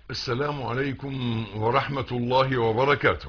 السلام عليكم ورحمة الله وبركاته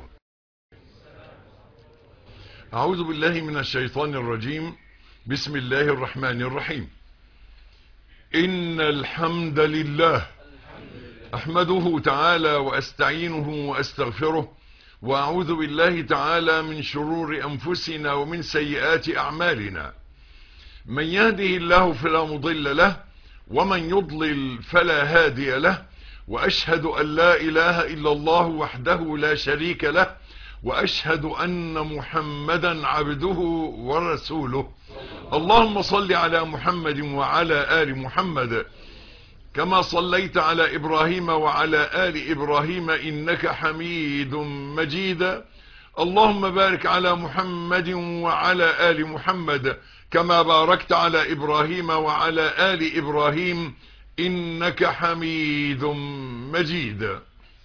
أعوذ بالله من الشيطان الرجيم بسم الله الرحمن الرحيم إن الحمد لله أحمده تعالى وأستعينه وأستغفره وأعوذ بالله تعالى من شرور أنفسنا ومن سيئات أعمالنا من يهده الله فلا مضل له ومن يضلل فلا هادي له وأشهد أن لا إله إلا الله وحده لا شريك له وأشهد أن محمدا عبده ورسوله اللهم صل على محمد وعلى آل محمد كما صليت على إبراهيم وعلى آل إبراهيم إنك حميد مجيد اللهم بارك على محمد وعلى آل محمد كما باركت على إبراهيم وعلى آل إبراهيم إنك حميد مجيد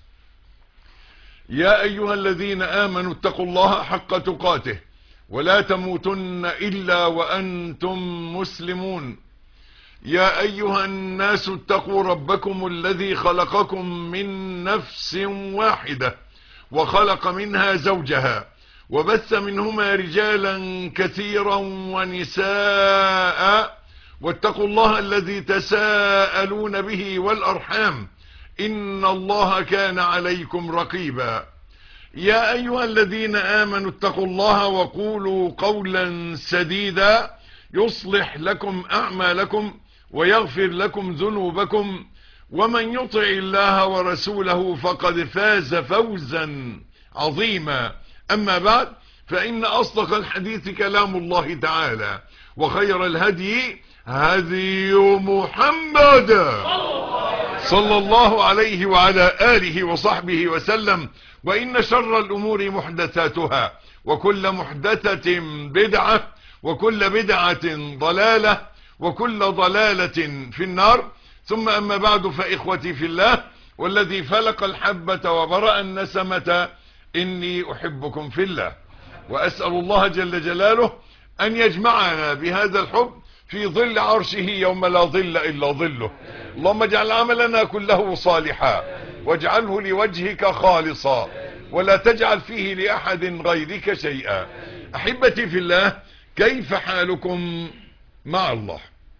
يا أيها الذين آمنوا اتقوا الله حق تقاته ولا تموتن إلا وأنتم مسلمون يا أيها الناس اتقوا ربكم الذي خلقكم من نفس واحدة وخلق منها زوجها وبث منهما رجالا كثيرا ونساء واتقوا الله الذي تساءلون به والأرحام إن الله كان عليكم رقيبا يا أيها الذين آمنوا اتقوا الله وقولوا قولا سديدا يصلح لكم أعمالكم ويغفر لكم ذنوبكم ومن يطع الله ورسوله فقد فاز فوزا عظيما أما بعد فإن أصدق الحديث كلام الله تعالى وخير الهدي هدي محمد صلى الله عليه وعلى آله وصحبه وسلم وإن شر الأمور محدثاتها وكل محدثة بدعة وكل بدعة ضلالة وكل ضلالة في النار ثم أما بعد فإخوتي في الله والذي فلق الحبة وبرأ النسمة إني أحبكم في الله وأسأل الله جل جلاله أن يجمعنا بهذا الحب في ظل عرشه يوم لا ظل إلا ظله اللهم اجعل عملنا كله صالحا واجعله لوجهك خالصا ولا تجعل فيه لأحد غيرك شيئا أحبتي في الله كيف حالكم مع الله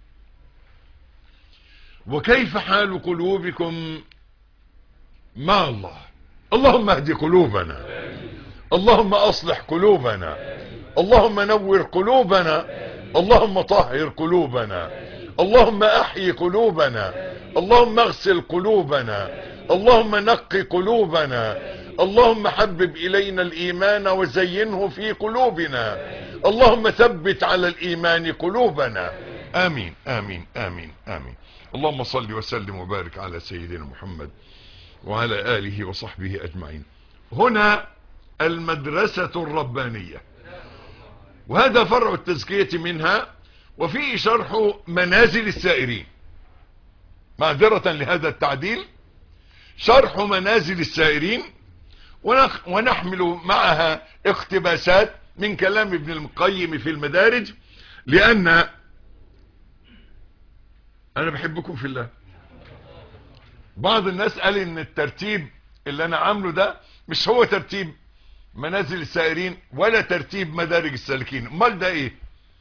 وكيف حال قلوبكم مع الله اللهم اهد قلوبنا اللهم اصلح قلوبنا اللهم نور قلوبنا اللهم طهر قلوبنا اللهم احيي قلوبنا اللهم اغسل قلوبنا اللهم نقي قلوبنا اللهم حبب الينا الايمان وزينه في قلوبنا اللهم ثبت على الايمان قلوبنا امين امين امين امين اللهم صل وسلم وبارك على سيدنا محمد وعلى آله وصحبه أجمعين هنا المدرسة الربانية وهذا فرع التزكية منها وفيه شرح منازل السائرين معذرة لهذا التعديل شرح منازل السائرين ونحمل معها اقتباسات من كلام ابن القيم في المدارج لأن انا بحبكم في الله بعض الناس قال ان الترتيب اللي انا عامله ده مش هو ترتيب منازل السائرين ولا ترتيب مدارج السالكين امال ده ايه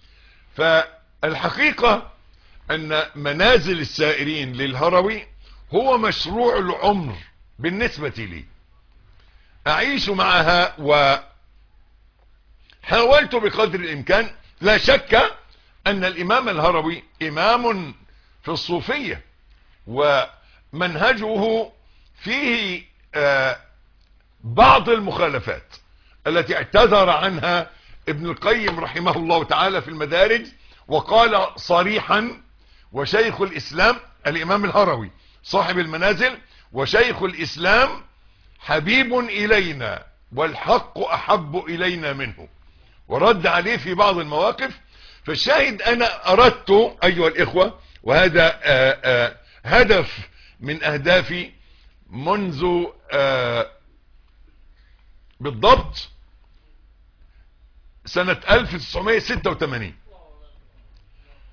فالحقيقة ان منازل السائرين للهروي هو مشروع العمر بالنسبة لي اعيش معها وحاولت بقدر الامكان لا شك ان الامام الهروي امام في الصوفية ومنهجه فيه بعض المخالفات التي اعتذر عنها ابن القيم رحمه الله تعالى في المدارج وقال صريحا وشيخ الإسلام الإمام الهروي صاحب المنازل وشيخ الإسلام حبيب إلينا والحق أحب إلينا منه ورد عليه في بعض المواقف فالشاهد أنا أردت أيها الإخوة وهذا آآ آآ هدف من أهدافي منذ بالضبط سنة 1986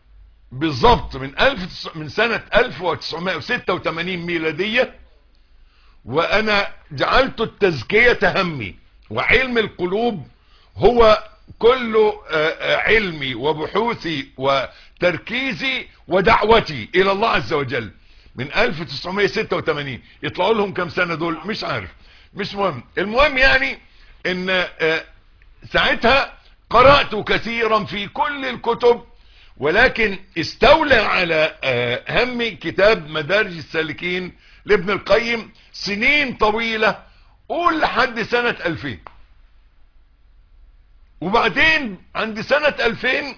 بالضبط من, ألف من سنة 1986 ميلادية وانا جعلت التزكية همي وعلم القلوب هو كله علمي وبحوثي وتركيزي ودعوتي الى الله عز وجل من 1986 يطلعوا لهم كم سنة دول مش عارف مش مهم المهم يعني ان ساعتها قرأت كثيرا في كل الكتب ولكن استولى على همي كتاب مدارج السالكين لابن القيم سنين طويلة قول لحد سنة 2000 وبعدين عند سنة 2000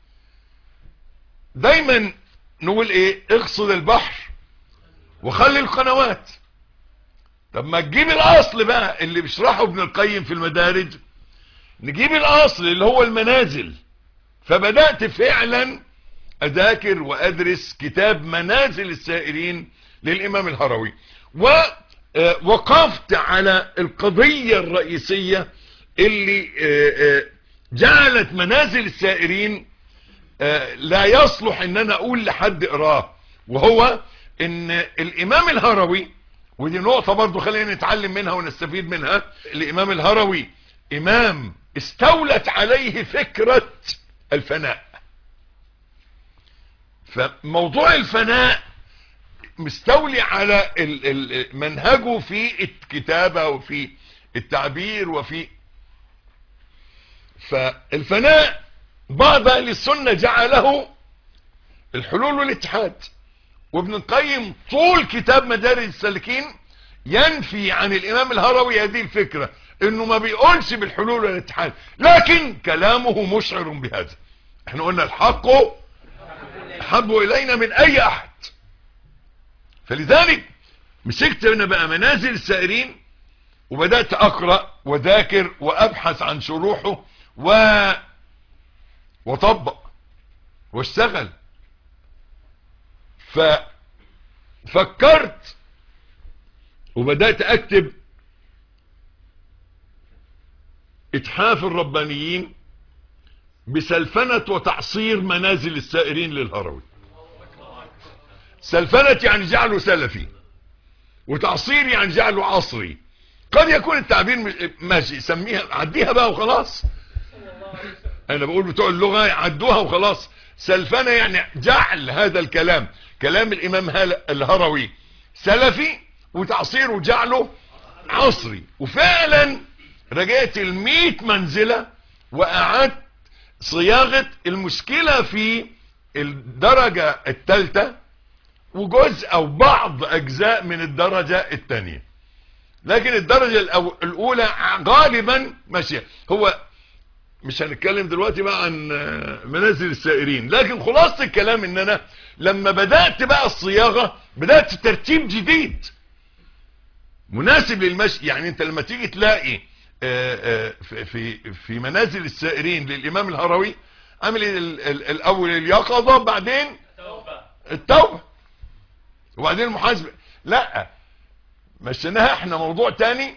دايما نقول ايه اغصد البحر وخلي القنوات طب ما تجيب الاصل بقى اللي بيشرحه ابن القيم في المدارج نجيب الاصل اللي هو المنازل فبدأت فعلا اذاكر وادرس كتاب منازل السائرين للامام الهروي ووقفت على القضية الرئيسية اللي جعلت منازل السائرين لا يصلح ان انا اقول لحد اقراه وهو ان الامام الهروي ودي نقطة برضو خلينا نتعلم منها ونستفيد منها الامام الهروي امام استولت عليه فكرة الفناء فموضوع الفناء مستولي على منهجه في الكتابة وفي التعبير وفي فالفناء بعض اهل السنة جعله الحلول والاتحاد وابن القيم طول كتاب مدارج السالكين ينفي عن الامام الهروي هذه الفكرة انه ما بيقولش بالحلول والاتحاد لكن كلامه مشعر بهذا احنا قلنا الحق احب الينا من اي احد فلذلك مسكت هنا بقى منازل السائرين وبدأت اقرأ وذاكر وابحث عن شروحه و وطبق واشتغل ففكرت وبدأت اكتب اتحاف الربانيين بسلفنة وتعصير منازل السائرين للهروي سلفنة يعني جعله سلفي وتعصير يعني جعله عصري قد يكون التعبير ماشي سميها عديها بقى وخلاص انا بقول بتوع اللغة عدوها وخلاص سلفنة يعني جعل هذا الكلام كلام الامام الهروي سلفي وتعصيره جعله عصري وفعلا رجعت الميت منزلة وقعدت صياغة المشكلة في الدرجة الثالثة وجزء او بعض اجزاء من الدرجة الثانية لكن الدرجة الاولى غالبا ماشية هو مش هنتكلم دلوقتي بقى عن منازل السائرين لكن خلاصة الكلام ان انا لما بدأت بقى الصياغة بدأت ترتيب جديد مناسب للمشي يعني انت لما تيجي تلاقي في في منازل السائرين للامام الهروي عامل الاول اليقظة بعدين التوبة وبعدين المحاسبة لا مشيناها احنا موضوع تاني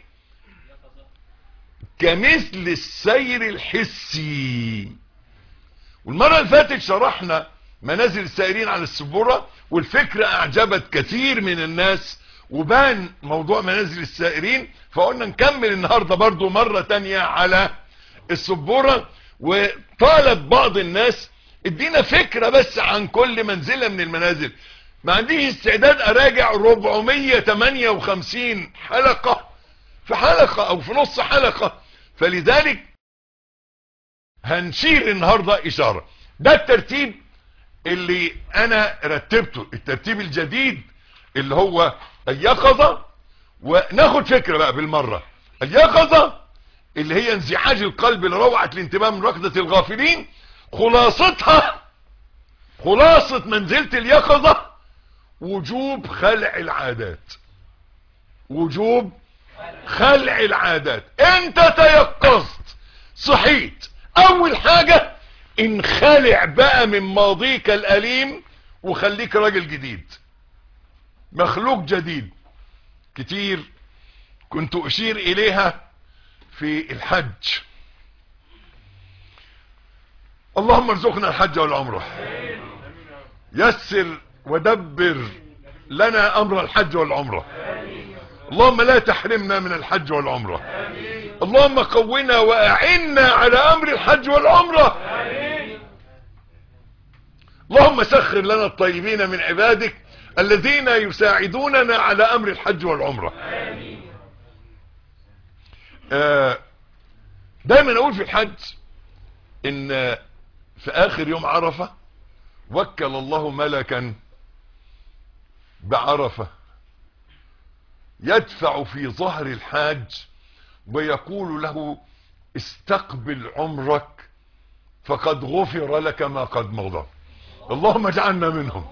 كمثل السير الحسي والمرة اللي فاتت شرحنا منازل السائرين على السبورة والفكرة اعجبت كثير من الناس وبان موضوع منازل السائرين فقلنا نكمل النهاردة برضو مرة تانية على السبورة وطالب بعض الناس ادينا فكرة بس عن كل منزلة من المنازل ما عنديش استعداد اراجع 458 حلقة في حلقة او في نص حلقة فلذلك هنشير النهاردة اشارة ده الترتيب اللي انا رتبته الترتيب الجديد اللي هو اليقظة وناخد فكرة بقى بالمرة اليقظة اللي هي انزعاج القلب لروعة الانتباه من ركضة الغافلين خلاصتها خلاصة منزلة اليقظة وجوب خلع العادات وجوب خلع العادات انت تيقظت صحيت اول حاجة انخلع بقى من ماضيك الاليم وخليك راجل جديد مخلوق جديد كتير كنت اشير اليها في الحج اللهم ارزقنا الحج والعمرة يسر ودبر لنا امر الحج والعمرة اللهم لا تحرمنا من الحج والعمرة اللهم قونا واعنا على امر الحج والعمرة اللهم سخر لنا الطيبين من عبادك الذين يساعدوننا على امر الحج والعمرة آه، دايما اقول في الحج ان في اخر يوم عرفة وكل الله ملكا بعرفة يدفع في ظهر الحاج ويقول له استقبل عمرك فقد غفر لك ما قد مضى اللهم اجعلنا منهم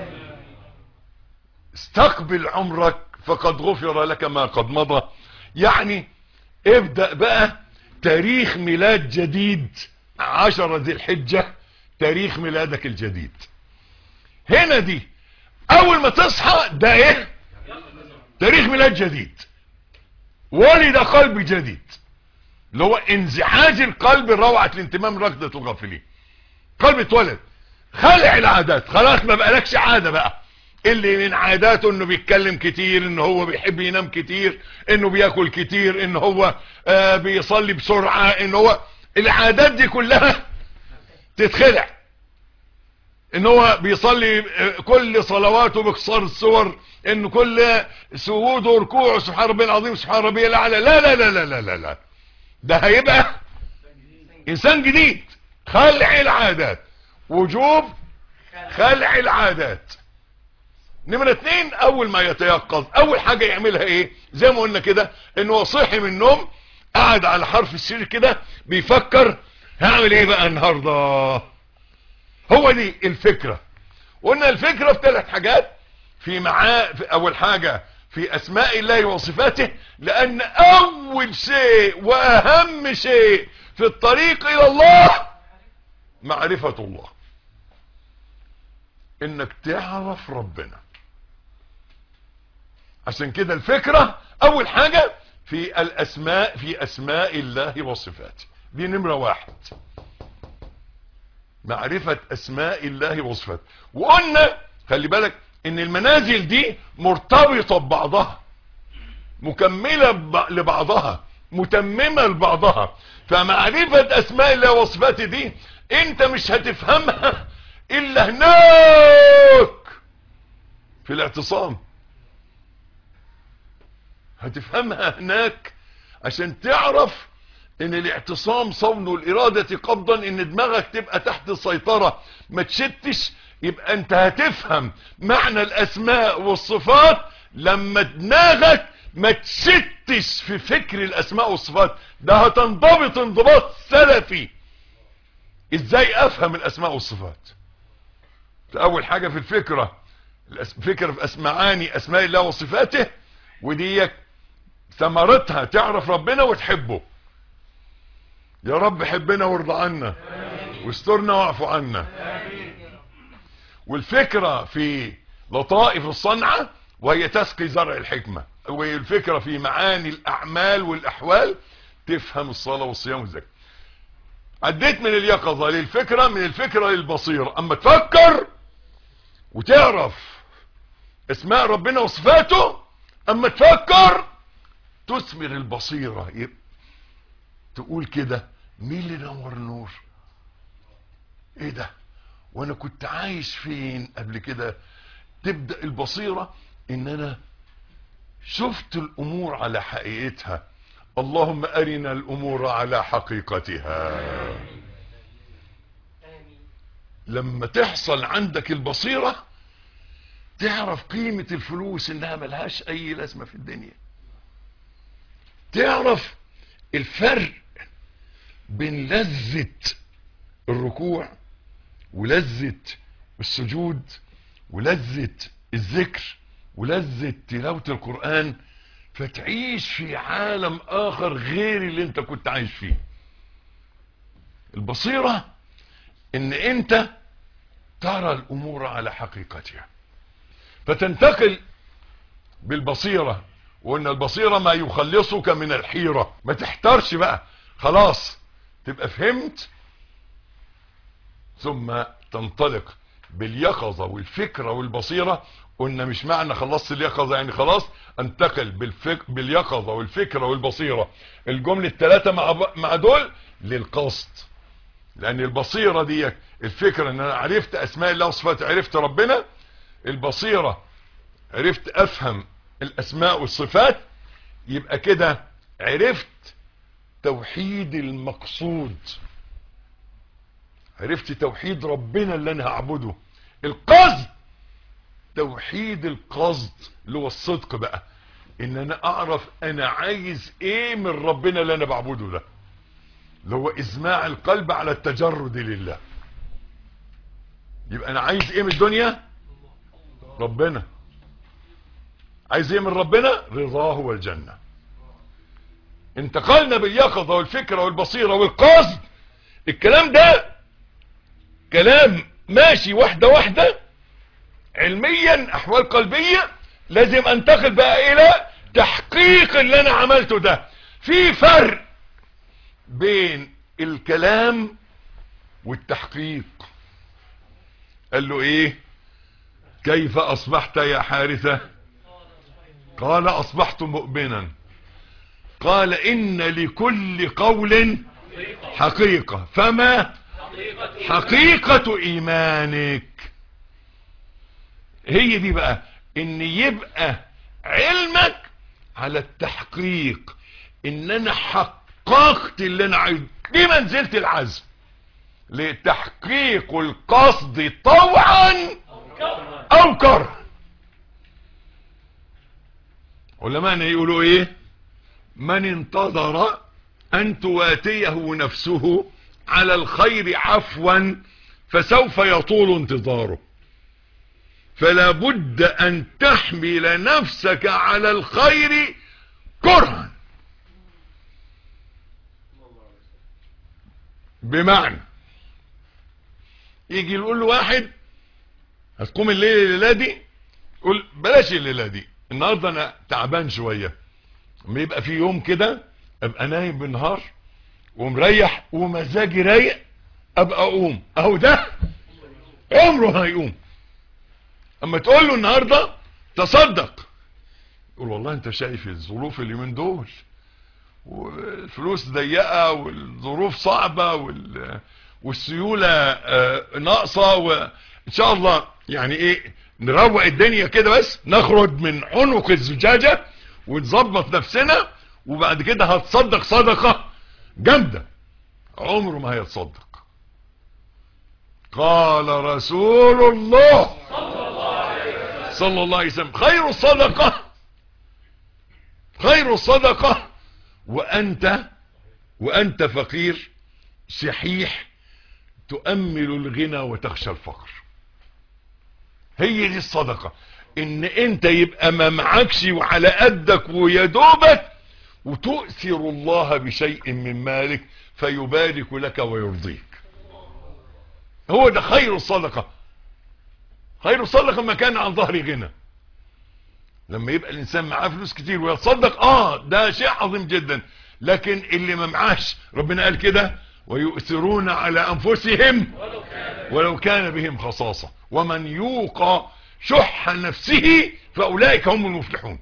استقبل عمرك فقد غفر لك ما قد مضى يعني ابدأ بقى تاريخ ميلاد جديد عشرة ذي الحجة تاريخ ميلادك الجديد هنا دي اول ما تصحى ده ايه تاريخ ميلاد جديد ولد قلب جديد اللي هو انزعاج القلب روعة الانتمام ركضة الغافلين قلب اتولد خلع العادات خلاص ما بقالكش عادة بقى اللي من عاداته انه بيتكلم كتير انه هو بيحب ينام كتير انه بياكل كتير انه هو آه بيصلي بسرعة انه هو العادات دي كلها تتخلع ان هو بيصلي كل صلواته بكسار الصور ان كل سجوده وركوعه سبحان ربي العظيم سبحان ربي الاعلى لا لا لا لا لا لا لا ده هيبقى انسان جديد خلع العادات وجوب خلع العادات نمرة اتنين اول ما يتيقظ اول حاجة يعملها ايه زي ما قلنا كده انه هو صحي من النوم قاعد على حرف السرير كده بيفكر هعمل ايه بقى النهارده هو دي الفكرة قلنا الفكرة في ثلاث حاجات في معاه في اول حاجة في اسماء الله وصفاته لان اول شيء واهم شيء في الطريق الى الله معرفة الله انك تعرف ربنا عشان كده الفكرة اول حاجة في الاسماء في اسماء الله وصفاته دي نمرة واحد معرفة اسماء الله وصفاته وقلنا خلي بالك ان المنازل دي مرتبطة ببعضها مكملة لبعضها متممة لبعضها فمعرفة اسماء الله وصفاته دي انت مش هتفهمها الا هناك في الاعتصام هتفهمها هناك عشان تعرف ان الاعتصام صون الارادة قبضا ان دماغك تبقى تحت السيطرة ما تشتش يبقى انت هتفهم معنى الاسماء والصفات لما دماغك ما تشتش في فكر الاسماء والصفات ده هتنضبط انضباط سلفي ازاي افهم الاسماء والصفات اول حاجة في الفكرة الفكرة في اسمعاني اسماء الله وصفاته وديك ثمرتها تعرف ربنا وتحبه يا رب حبنا وارضى عنا واسترنا واعف عنا والفكرة في لطائف الصنعة وهي تسقي زرع الحكمة والفكرة في معاني الاعمال والاحوال تفهم الصلاة والصيام والزكاة عديت من اليقظة للفكرة من الفكرة للبصيرة اما تفكر وتعرف اسماء ربنا وصفاته اما تفكر تثمر البصيرة يبقى تقول كده مين اللي نور النور ايه ده وانا كنت عايش فين قبل كده تبدأ البصيرة ان انا شفت الامور على حقيقتها اللهم ارنا الامور على حقيقتها لما تحصل عندك البصيرة تعرف قيمة الفلوس انها ملهاش اي لازمة في الدنيا تعرف الفرق بين لذة الركوع ولذة السجود ولذة الذكر ولذة تلاوة القرآن فتعيش في عالم آخر غير اللي انت كنت عايش فيه البصيرة ان انت ترى الامور على حقيقتها فتنتقل بالبصيرة وان البصيرة ما يخلصك من الحيرة ما تحترش بقى خلاص تبقى فهمت ثم تنطلق باليقظة والفكرة والبصيرة قلنا مش معنى خلصت اليقظة يعني خلاص انتقل بالفك... باليقظة والفكرة والبصيرة الجملة الثلاثة مع, ب... مع دول للقصد لان البصيرة دي الفكرة ان انا عرفت اسماء الله وصفاته عرفت ربنا البصيرة عرفت افهم الاسماء والصفات يبقى كده عرفت توحيد المقصود عرفت توحيد ربنا اللي انا هعبده القصد توحيد القصد اللي هو الصدق بقى ان انا اعرف انا عايز ايه من ربنا اللي انا بعبده ده اللي هو ازماع القلب على التجرد لله يبقى انا عايز ايه من الدنيا ربنا عايز ايه من ربنا رضاه والجنة انتقلنا باليقظة والفكرة والبصيرة والقصد الكلام ده كلام ماشي واحدة واحدة علميا احوال قلبية لازم انتقل بقى الى تحقيق اللي انا عملته ده في فرق بين الكلام والتحقيق قال له ايه كيف اصبحت يا حارثة قال اصبحت مؤمنا قال ان لكل قول حقيقة فما حقيقة ايمانك هي دي بقى ان يبقى علمك على التحقيق ان انا حققت اللي انا عايزه دي منزلة العزم لتحقيق القصد طوعا او كره علماءنا يقولوا ايه من انتظر ان تواتيه نفسه على الخير عفوا فسوف يطول انتظاره فلا بد ان تحمل نفسك على الخير كرها بمعنى يجي يقول له واحد هتقوم الليله الليله دي يقول بلاش الليله دي النهارده انا تعبان شويه لما يبقى في يوم كده ابقى نايم بالنهار ومريح ومزاجي رايق ابقى اقوم اهو ده عمره هيقوم اما تقول له النهارده تصدق يقول والله انت شايف الظروف اللي من دول والفلوس ضيقه والظروف صعبه وال والسيوله آه ناقصه وان شاء الله يعني ايه نروق الدنيا كده بس نخرج من عنق الزجاجه ونظبط نفسنا وبعد كده هتصدق صدقه جامده عمره ما هيتصدق قال رسول الله صلى الله عليه وسلم خير الصدقة خير الصدقة وأنت وأنت فقير شحيح تؤمل الغنى وتخشى الفقر هي دي الصدقة ان انت يبقى ما معكش وعلى قدك ويدوبك وتؤثر الله بشيء من مالك فيبارك لك ويرضيك هو ده خير الصدقة خير الصدقة ما كان عن ظهر غنى لما يبقى الانسان معاه فلوس كتير ويتصدق اه ده شيء عظيم جدا لكن اللي ما معاش ربنا قال كده ويؤثرون على انفسهم ولو كان بهم خصاصة ومن يوق شح نفسه فاولئك هم المفلحون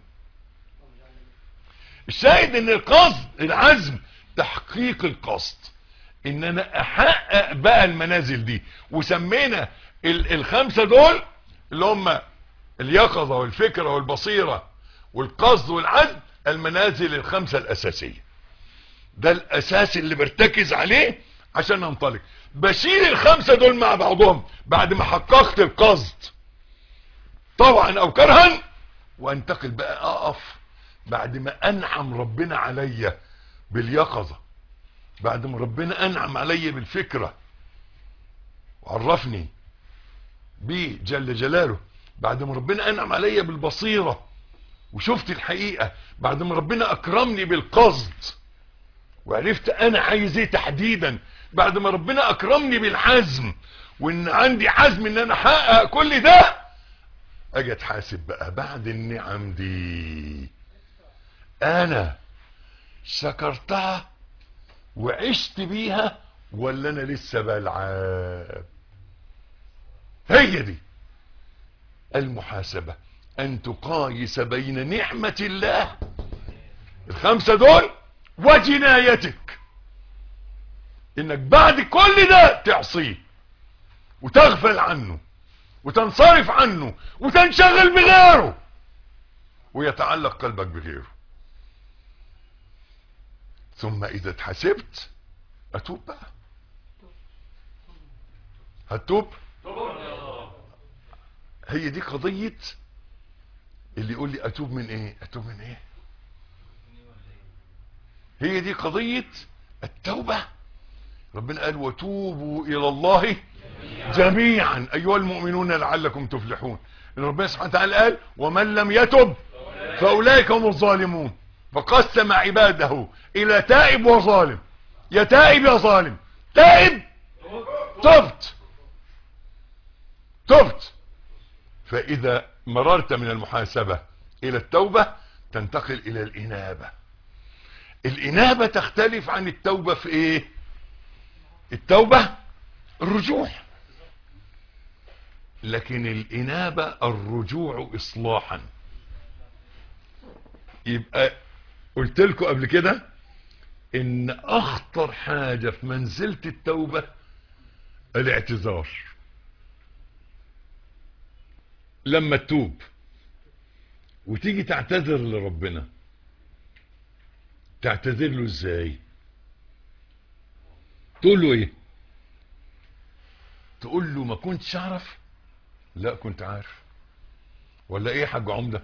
الشاهد ان القصد العزم تحقيق القصد ان انا احقق بقى المنازل دي وسمينا الخمسة دول اللي هم اليقظة والفكرة والبصيرة والقصد والعزم المنازل الخمسة الاساسية ده الاساس اللي برتكز عليه عشان انطلق بشيل الخمسة دول مع بعضهم بعد ما حققت القصد طبعا او كرها وانتقل بقى اقف بعد ما انعم ربنا عليا باليقظة بعد ما ربنا انعم عليا بالفكرة وعرفني بيه جل جلاله بعد ما ربنا انعم عليا بالبصيرة وشفت الحقيقة بعد ما ربنا اكرمني بالقصد وعرفت انا عايز ايه تحديدا بعد ما ربنا اكرمني بالعزم وان عندي عزم ان انا احقق كل ده اجي اتحاسب بقى بعد النعم دي انا شكرتها وعشت بيها ولا انا لسه بلعب هي دي المحاسبة ان تقايس بين نعمة الله الخمسة دول وجنايتك انك بعد كل ده تعصيه وتغفل عنه وتنصرف عنه وتنشغل بغيره ويتعلق قلبك بغيره ثم اذا اتحسبت اتوب بقى هتوب هي دي قضية اللي يقول لي اتوب من ايه اتوب من ايه هي دي قضية التوبة ربنا قال وتوبوا الى الله جميعا ايها المؤمنون لعلكم تفلحون ربنا سبحانه وتعالى قال ومن لم يتب فاولئك هم الظالمون فقسم عباده الى تائب وظالم يا تائب يا ظالم تائب تبت تبت فاذا مررت من المحاسبة الى التوبة تنتقل الى الانابة الانابة تختلف عن التوبة في ايه التوبة الرجوع لكن الانابة الرجوع اصلاحا يبقى قلت لكم قبل كده ان اخطر حاجة في منزلة التوبة الاعتذار لما تتوب وتيجي تعتذر لربنا تعتذر له ازاي تقول له ايه تقول له ما كنتش اعرف لا كنت عارف ولا ايه يا حاج عمده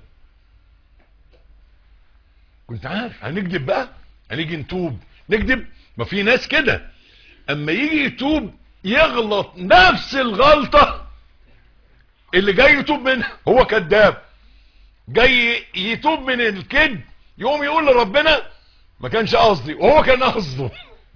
كنت عارف هنكذب بقى هنيجي نتوب نكذب ما في ناس كده اما يجي يتوب يغلط نفس الغلطة اللي جاي يتوب منها هو كذاب جاي يتوب من الكذب يقوم يقول لربنا ما كانش قصدي وهو كان قصده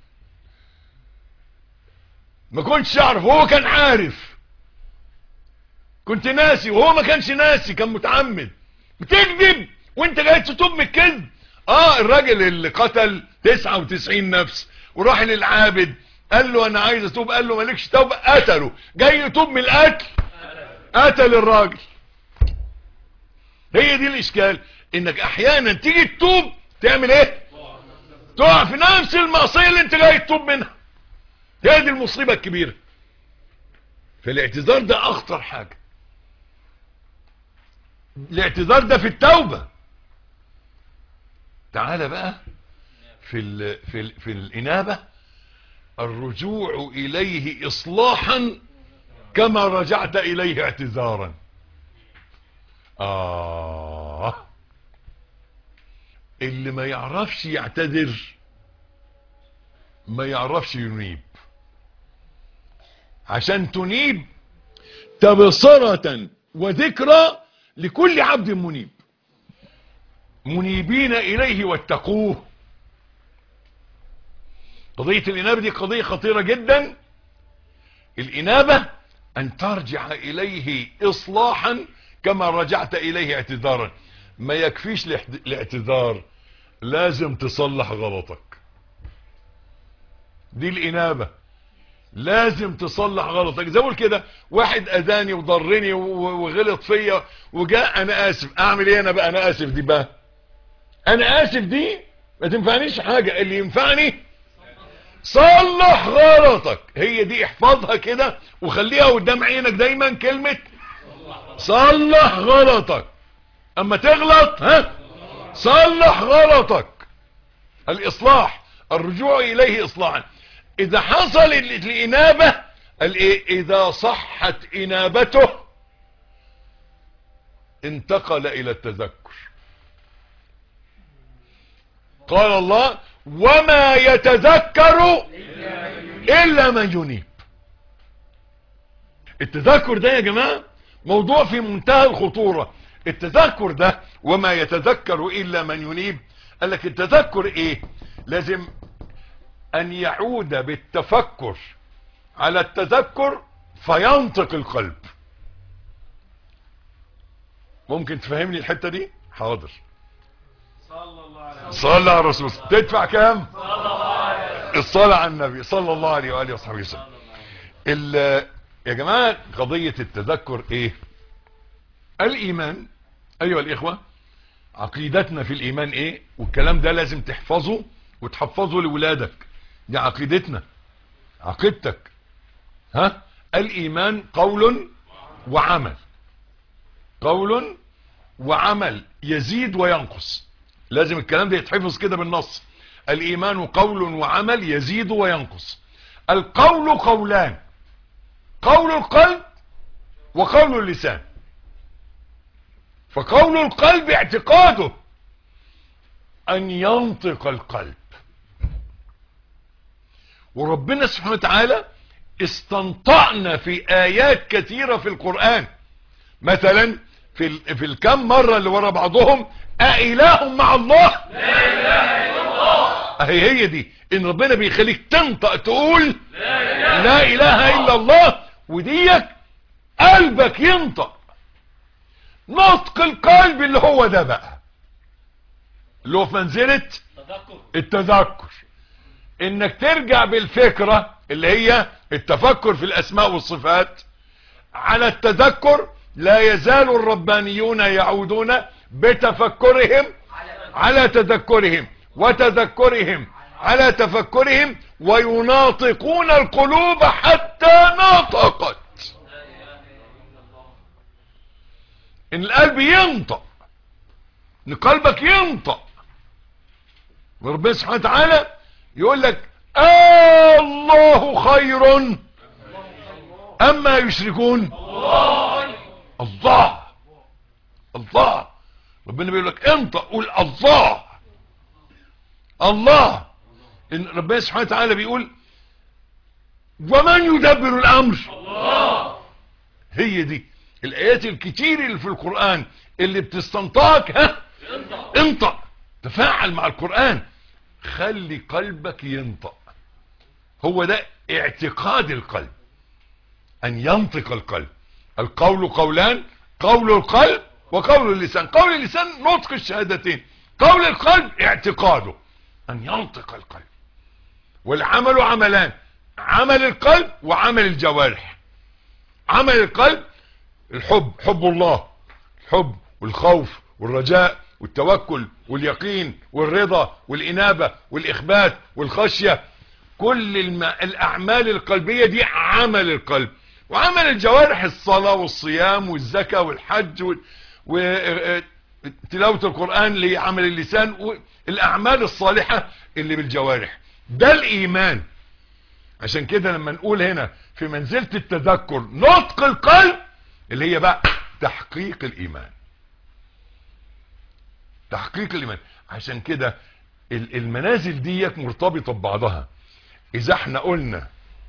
ما كنتش اعرف وهو كان عارف كنت ناسي وهو ما كانش ناسي كان متعمد بتكذب وانت جاي تتوب من الكذب اه الراجل اللي قتل 99 نفس وراح للعابد قال له انا عايز اتوب قال له مالكش توبه قتله جاي يتوب من القتل قتل الراجل هي دي الاشكال انك احيانا تيجي تتوب تعمل ايه تقع في نفس المعصيه اللي انت جاي تتوب منها هي دي المصيبه الكبيره فالاعتذار ده اخطر حاجه الاعتذار ده في التوبه تعال بقى في ال في ال في الانابه الرجوع اليه اصلاحا كما رجعت اليه اعتذارا آه اللي ما يعرفش يعتذر ما يعرفش ينيب عشان تنيب تبصرة وذكرى لكل عبد منيب منيبين إليه واتقوه قضية الإنابة دي قضية خطيرة جدا الإنابة أن ترجع إليه إصلاحا كما رجعت إليه اعتذارا ما يكفيش الاعتذار لازم تصلح غلطك دي الإنابة لازم تصلح غلطك زي اقول كده واحد اذاني وضرني وغلط فيا وجاء انا اسف اعمل ايه انا بقى انا اسف دي بقى انا اسف دي ما تنفعنيش حاجة اللي ينفعني صلح غلطك هي دي احفظها كده وخليها قدام عينك دايما كلمة صلح غلطك اما تغلط ها صلح غلطك الاصلاح الرجوع اليه اصلاحا اذا حصل الانابة الايه اذا صحت انابته انتقل الى التذكر قال الله وما يتذكر الا من ينيب التذكر ده يا جماعة موضوع في منتهى الخطورة التذكر ده وما يتذكر الا من ينيب قال لك التذكر ايه لازم ان يعود بالتفكر على التذكر فينطق القلب ممكن تفهمني الحتة دي حاضر صلى على الرسول تدفع كام الصلاة على النبي صلى الله عليه وآله وصحبه وسلم يا جماعة قضية التذكر ايه الايمان ايها الاخوة عقيدتنا في الايمان ايه والكلام ده لازم تحفظه وتحفظه لولادك دي عقيدتنا عقيدتك ها الايمان قول وعمل قول وعمل يزيد وينقص لازم الكلام ده يتحفظ كده بالنص الايمان قول وعمل يزيد وينقص القول قولان قول القلب وقول اللسان فقول القلب اعتقاده ان ينطق القلب وربنا سبحانه وتعالى استنطقنا في ايات كثيرة في القرآن مثلا في, ال... في الكم مرة اللي ورا بعضهم أإله مع الله لا إله إلا الله أهي هي دي إن ربنا بيخليك تنطق تقول لا, لا إله إلا الله وديك قلبك ينطق نطق القلب اللي هو ده بقى اللي هو في منزلة التذكر انك ترجع بالفكرة اللي هي التفكر في الاسماء والصفات على التذكر لا يزال الربانيون يعودون بتفكرهم على تذكرهم وتذكرهم على تفكرهم ويناطقون القلوب حتى ناطقت ان القلب ينطق ان قلبك ينطق وربنا سبحانه وتعالى يقول لك آه الله خير اما يشركون الله الله ربنا بيقول لك انطق قول الله الله ان ربنا سبحانه وتعالى بيقول ومن يدبر الامر الله هي دي الايات الكتير اللي في القرآن اللي بتستنطقك ها انطق تفاعل مع القرآن خلي قلبك ينطق هو ده اعتقاد القلب ان ينطق القلب القول قولان قول القلب وقول اللسان قول اللسان نطق الشهادتين قول القلب اعتقاده ان ينطق القلب والعمل عملان عمل القلب وعمل الجوارح عمل القلب الحب حب الله الحب والخوف والرجاء والتوكل واليقين والرضا والإنابة والإخبات والخشية كل الم... الأعمال القلبية دي عمل القلب وعمل الجوارح الصلاة والصيام والزكاة والحج وال... وتلاوة القرآن لعمل اللسان والأعمال الصالحة اللي بالجوارح ده الإيمان عشان كده لما نقول هنا في منزلة التذكر نطق القلب اللي هي بقى تحقيق الإيمان تحقيق الإيمان عشان كده المنازل ديك مرتبطة ببعضها إذا احنا قلنا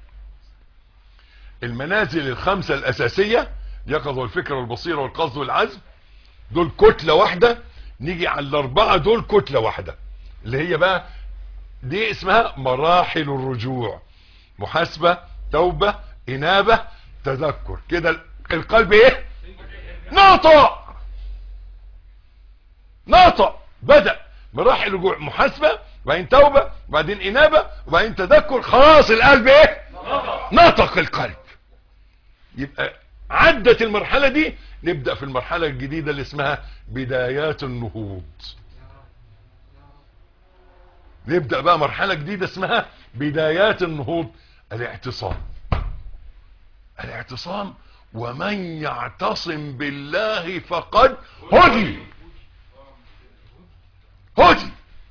المنازل الخمسة الأساسية يقظة والفكرة والبصيرة والقصد والعزم دول كتلة واحدة نيجي على الأربعة دول كتلة واحدة اللي هي بقى دي اسمها مراحل الرجوع محاسبة توبة إنابة تذكر كده القلب ايه ناطق ناطق بدأ مراحل رجوع محاسبة وبعدين توبة وبعدين إنابة وبعدين تذكر خلاص القلب ايه نطق القلب يبقى عدت المرحلة دي نبدأ في المرحلة الجديدة اللي اسمها بدايات النهوض نبدأ بقى مرحلة جديدة اسمها بدايات النهوض الاعتصام الاعتصام ومن يعتصم بالله فقد هدي هدي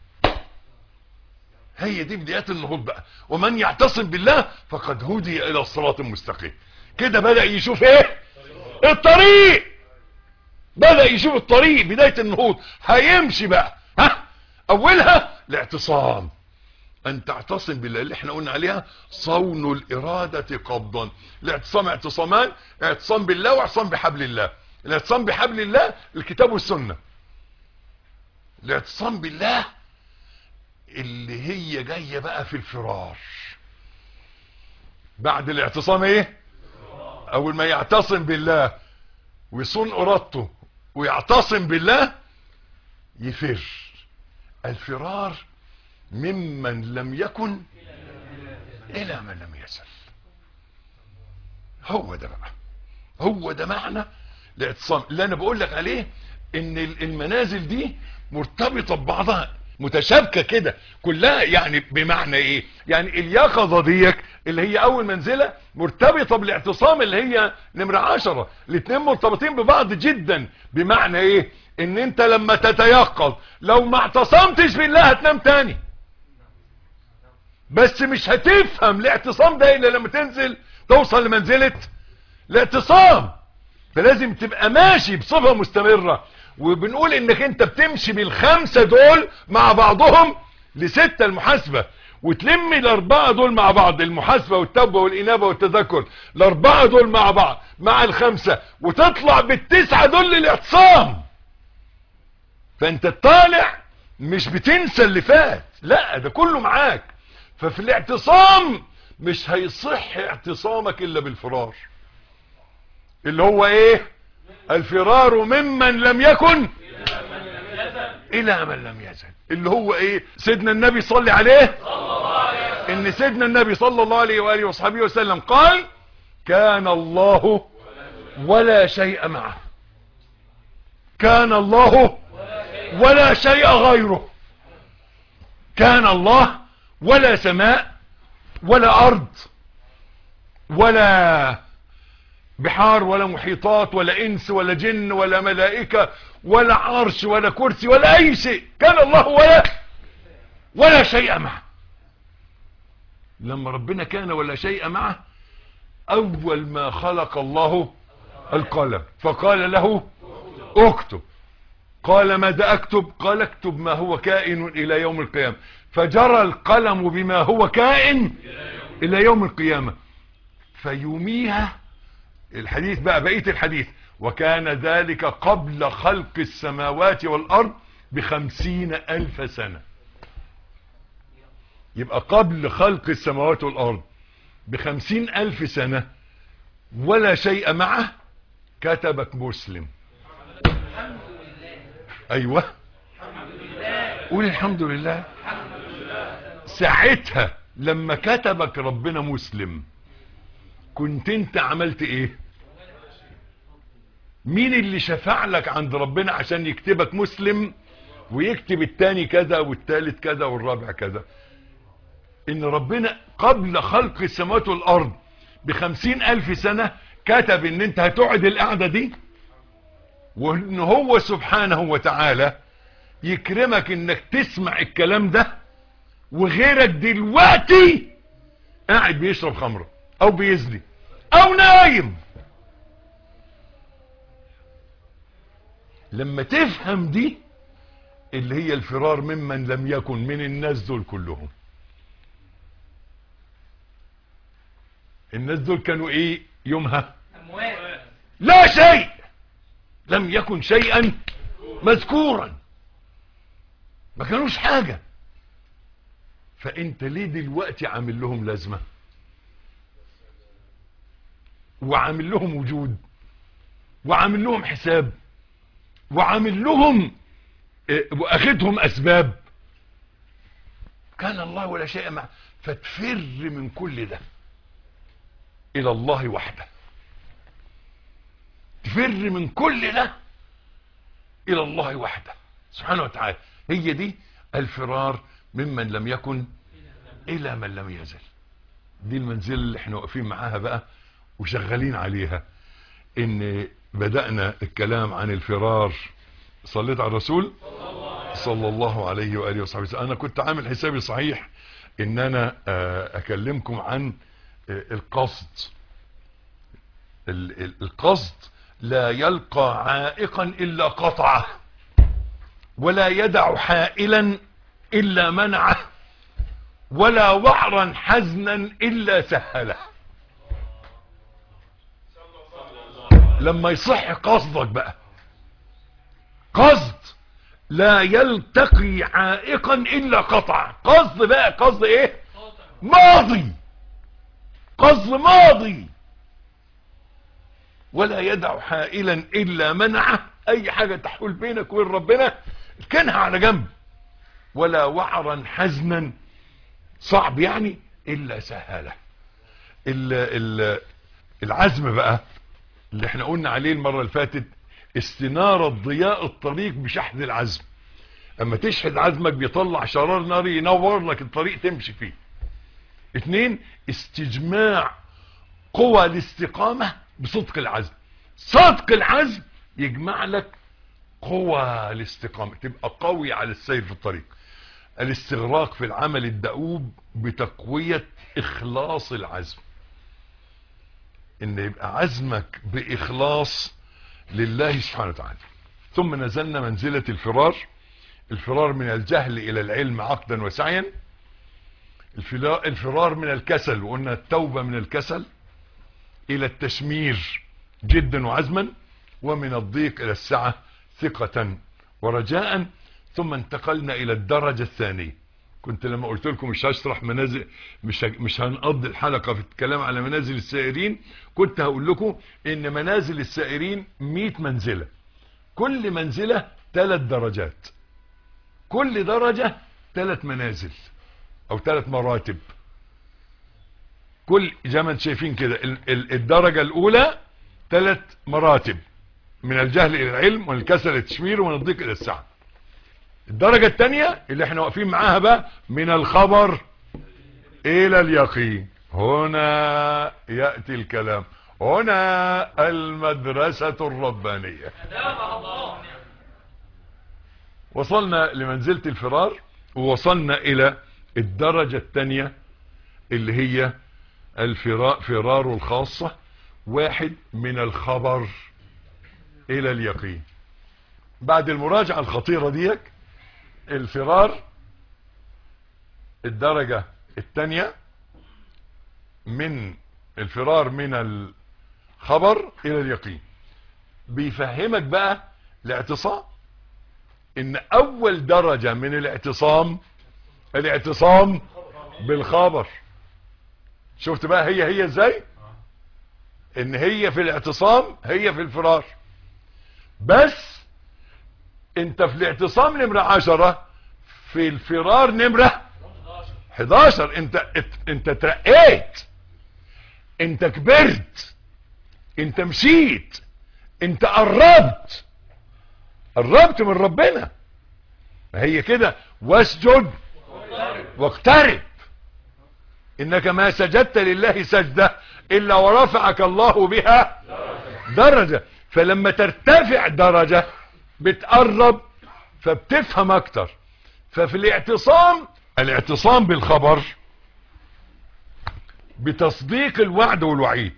هي دي بدايات النهوض بقى ومن يعتصم بالله فقد هدي الى الصراط المستقيم كده بدأ يشوف ايه الطريق بدأ يشوف الطريق بداية النهوض هيمشي بقى ها اولها الاعتصام ان تعتصم بالله اللي احنا قلنا عليها صون الارادة قبضا الاعتصام اعتصامان اعتصام بالله واعتصام بحبل الله الاعتصام بحبل الله الكتاب والسنة الاعتصام بالله اللي هي جاية بقى في الفرار بعد الاعتصام ايه اول ما يعتصم بالله ويصون ارادته ويعتصم بالله يفر الفرار ممن لم يكن الى من لم يزل هو ده بقى هو ده معنى الاعتصام اللي انا بقول لك عليه ان المنازل دي مرتبطة ببعضها متشابكة كده كلها يعني بمعنى ايه يعني اليقظة ديك اللي هي اول منزلة مرتبطة بالاعتصام اللي هي نمرة عشرة الاتنين مرتبطين ببعض جدا بمعنى ايه ان انت لما تتيقظ لو ما اعتصمتش بالله هتنام تاني بس مش هتفهم الاعتصام ده الا لما تنزل توصل لمنزلة الاعتصام فلازم تبقى ماشي بصفة مستمرة وبنقول انك انت بتمشي بالخمسة دول مع بعضهم لستة المحاسبة وتلم الاربعة دول مع بعض المحاسبة والتوبة والانابة والتذكر الاربعة دول مع بعض مع الخمسة وتطلع بالتسعة دول للاعتصام فانت طالع مش بتنسى اللي فات لا ده كله معاك ففي الاعتصام مش هيصح اعتصامك الا بالفرار اللي هو ايه الفرار ممن لم يكن الى من لم يزل اللي هو ايه سيدنا النبي صلي عليه ان سيدنا النبي صلى الله عليه وآله وصحبه وسلم قال كان الله ولا شيء معه كان الله ولا شيء غيره كان الله ولا سماء ولا ارض ولا بحار ولا محيطات ولا انس ولا جن ولا ملائكة ولا عرش ولا كرسي ولا اي شيء كان الله ولا ولا شيء معه لما ربنا كان ولا شيء معه اول ما خلق الله القلم فقال له اكتب قال ماذا اكتب قال اكتب ما هو كائن الى يوم القيامة فجرى القلم بما هو كائن الى يوم القيامة فيوميها الحديث بقى بقية الحديث وكان ذلك قبل خلق السماوات والارض بخمسين الف سنة يبقى قبل خلق السماوات والارض بخمسين الف سنة ولا شيء معه كتبك مسلم ايوه قول الحمد لله ساعتها لما كتبك ربنا مسلم كنت انت عملت ايه مين اللي شفع لك عند ربنا عشان يكتبك مسلم ويكتب التاني كذا والتالت كذا والرابع كذا ان ربنا قبل خلق السماوات والارض بخمسين الف سنة كتب ان انت هتقعد القعدة دي وان هو سبحانه وتعالى يكرمك انك تسمع الكلام ده وغيرك دلوقتي قاعد بيشرب خمره او بيزني او نايم لما تفهم دي اللي هي الفرار ممن لم يكن من الناس دول كلهم الناس دول كانوا ايه يومها أموات لا شيء لم يكن شيئا مذكورا ما كانوش حاجة فانت ليه دلوقتي عامل لهم لازمة وعامل لهم وجود وعامل لهم حساب وعامل لهم اه، واخدهم اسباب كان الله ولا شيء معه فتفر من كل ده الى الله وحده تفر من كل ده الى الله وحده سبحانه وتعالى هي دي الفرار ممن لم يكن الى من لم يزل دي المنزل اللي احنا واقفين معاها بقى وشغالين عليها ان بدأنا الكلام عن الفرار صليت على الرسول صلى الله عليه وآله وصحبه وسلم انا كنت عامل حسابي صحيح ان انا آه، اكلمكم عن آه، القصد ال- ال- القصد لا يلقى عائقا الا قطعه ولا يدع حائلا الا منعه ولا وعرا حزنا الا سهله لما يصح قصدك بقى قصد لا يلتقي عائقا الا قطع قصد بقى قصد ايه ماضي قصد ماضي ولا يدع حائلا الا منعه اي حاجة تحول بينك وبين ربنا كنها على جنب ولا وعرا حزنا صعب يعني الا سهله ال ال العزم بقى اللي احنا قلنا عليه المرة اللي فاتت استنارة ضياء الطريق بشحذ العزم اما تشحذ عزمك بيطلع شرار ناري ينور لك الطريق تمشي فيه اتنين استجماع قوى الاستقامة بصدق العزم صدق العزم يجمع لك قوى الاستقامة تبقى قوي على السير في الطريق الاستغراق في العمل الدؤوب بتقوية اخلاص العزم ان يبقى عزمك باخلاص لله سبحانه وتعالى ثم نزلنا منزلة الفرار الفرار من الجهل الى العلم عقدا وسعيا الفرار من الكسل وقلنا التوبة من الكسل الى التشمير جدا وعزما ومن الضيق الى السعة ثقة ورجاء ثم انتقلنا الى الدرجة الثانية كنت لما قلت لكم مش هشرح منازل مش مش هنقضي الحلقة في الكلام على منازل السائرين كنت هقول لكم ان منازل السائرين 100 منزلة كل منزلة ثلاث درجات كل درجة ثلاث منازل او ثلاث مراتب كل زي ما انتم شايفين كده الدرجة الاولى ثلاث مراتب من الجهل الى العلم ومن الكسل الى التشمير ومن الضيق الى السعه الدرجة التانية اللي احنا واقفين معاها بقى من الخبر الى اليقين هنا يأتي الكلام هنا المدرسة الربانية وصلنا لمنزلة الفرار ووصلنا الى الدرجة التانية اللي هي الفرار فرار الخاصة واحد من الخبر الى اليقين بعد المراجعة الخطيرة ديك الفرار الدرجة الثانية من الفرار من الخبر الى اليقين بيفهمك بقى الاعتصام ان اول درجة من الاعتصام الاعتصام بالخبر شفت بقى هي هي ازاي ان هي في الاعتصام هي في الفرار بس انت في الاعتصام نمرة عشرة في الفرار نمرة 11 انت انت ترقيت انت كبرت انت مشيت انت قربت قربت من ربنا هي كده واسجد واقترب انك ما سجدت لله سجدة الا ورفعك الله بها درجة فلما ترتفع درجة بتقرب فبتفهم اكتر ففي الاعتصام الاعتصام بالخبر بتصديق الوعد والوعيد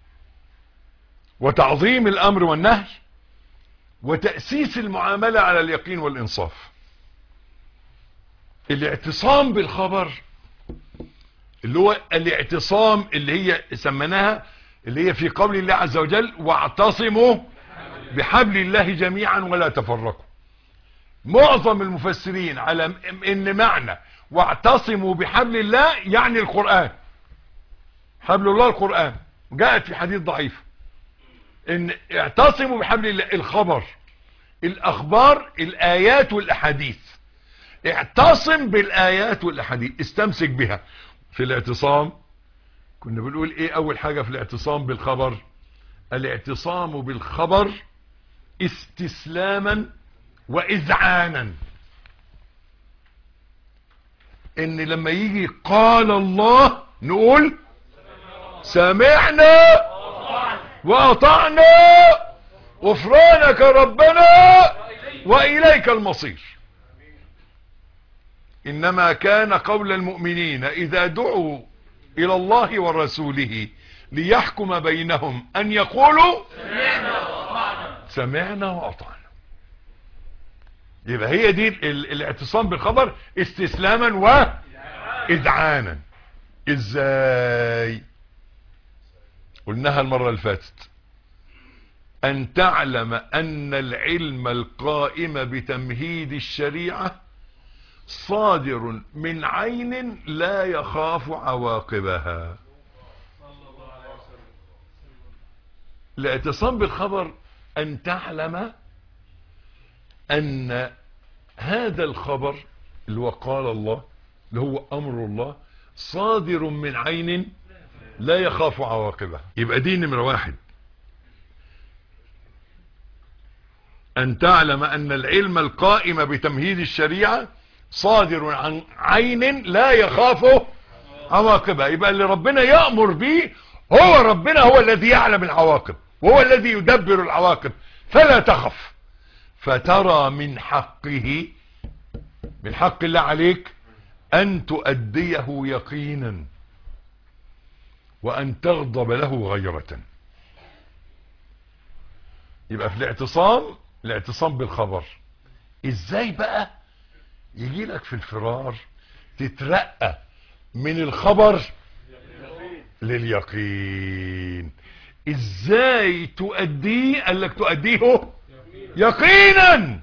وتعظيم الامر والنهي وتأسيس المعاملة على اليقين والانصاف الاعتصام بالخبر اللي هو الاعتصام اللي هي سمناها اللي هي في قول الله عز وجل واعتصموا بحبل الله جميعا ولا تفرقوا معظم المفسرين على ان معنى واعتصموا بحبل الله يعني القرآن حبل الله القرآن جاءت في حديث ضعيف ان اعتصموا بحبل الله الخبر الاخبار الايات والاحاديث اعتصم بالايات والاحاديث استمسك بها في الاعتصام كنا بنقول ايه اول حاجة في الاعتصام بالخبر الاعتصام بالخبر استسلاما واذعانا ان لما يجي قال الله نقول سمعنا واطعنا غفرانك ربنا واليك المصير انما كان قول المؤمنين اذا دعوا الى الله ورسوله ليحكم بينهم ان يقولوا سمعنا وأطعنا سمعنا واطعنا يبقى هي دي ال- الاعتصام بالخبر استسلاما واذعانا ازاي قلناها المرة اللي فاتت ان تعلم ان العلم القائم بتمهيد الشريعة صادر من عين لا يخاف عواقبها الاعتصام بالخبر ان تعلم ان هذا الخبر اللي هو قال الله اللي هو امر الله صادر من عين لا يخاف عواقبها يبقى دي نمرة واحد أن تعلم أن العلم القائم بتمهيد الشريعة صادر عن عين لا يخافه عواقبها يبقى اللي ربنا يأمر به هو ربنا هو الذي يعلم العواقب وهو الذي يدبر العواقب فلا تخف فترى من حقه من حق الله عليك أن تؤديه يقينا وأن تغضب له غيرة يبقى في الاعتصام الاعتصام بالخبر ازاي بقى يجي لك في الفرار تترقى من الخبر لليقين ازاي تؤديه قال لك تؤديه يقينا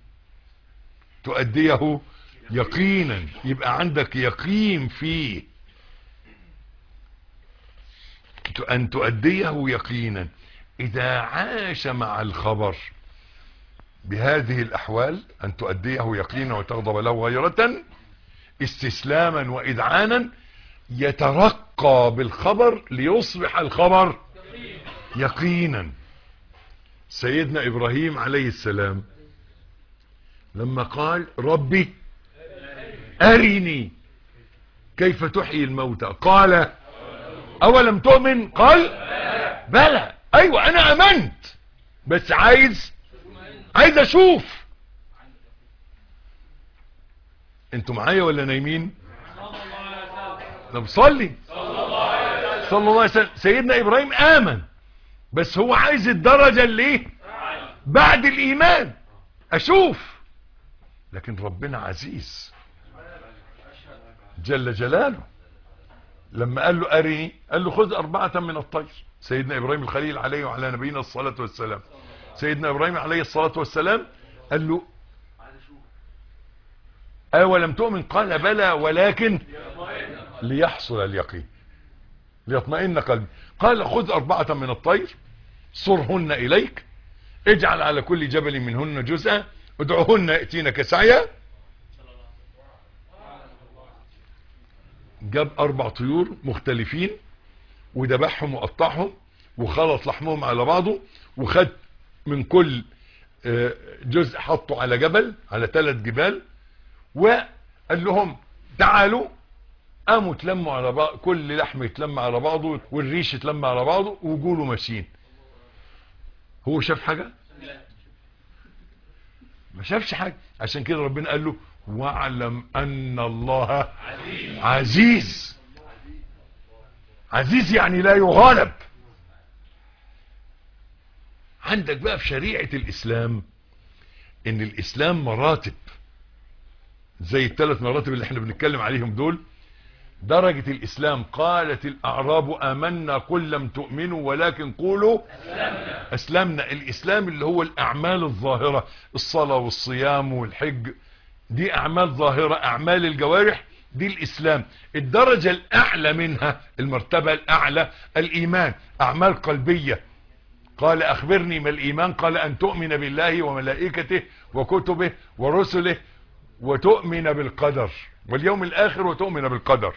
تؤديه يقينا يبقى عندك يقين فيه أن تؤديه يقينا إذا عاش مع الخبر بهذه الأحوال أن تؤديه يقينا وتغضب له غيرة استسلاما وإذعانا يترقى بالخبر ليصبح الخبر يقينا سيدنا إبراهيم عليه السلام لما قال ربي أرني كيف تحيي الموتى قال أولم تؤمن قال بلى أيوة أنا أمنت بس عايز عايز أشوف انتوا معايا ولا نايمين طب صلي صلى الله عليه وسلم سيدنا إبراهيم آمن بس هو عايز الدرجة اللي بعد الإيمان أشوف لكن ربنا عزيز جل جلاله لما قال له أرني قال له خذ أربعة من الطير سيدنا إبراهيم الخليل عليه وعلى نبينا الصلاة والسلام سيدنا إبراهيم عليه الصلاة والسلام قال له أولم تؤمن قال بلى ولكن ليحصل اليقين ليطمئن قلبي قال خذ أربعة من الطير صرهن إليك اجعل على كل جبل منهن جزءا ادعوهن يأتينك سعيا جاب أربع طيور مختلفين وذبحهم وقطعهم وخلط لحمهم على بعضه وخد من كل جزء حطه على جبل على ثلاث جبال وقال لهم تعالوا قاموا تلموا على بعض كل لحم يتلم على بعضه والريش يتلم على بعضه وجوله ماشيين هو شاف حاجة ما شافش حاجة عشان كده ربنا قال له واعلم ان الله عزيز عزيز يعني لا يغالب عندك بقى في شريعة الاسلام ان الاسلام مراتب زي الثلاث مراتب اللي احنا بنتكلم عليهم دول درجة الاسلام قالت الاعراب امنا قل لم تؤمنوا ولكن قولوا اسلمنا, أسلمنا. الاسلام اللي هو الاعمال الظاهرة الصلاة والصيام والحج دي اعمال ظاهرة اعمال الجوارح دي الاسلام الدرجة الاعلى منها المرتبة الاعلى الايمان اعمال قلبية قال اخبرني ما الايمان قال ان تؤمن بالله وملائكته وكتبه ورسله وتؤمن بالقدر واليوم الاخر وتؤمن بالقدر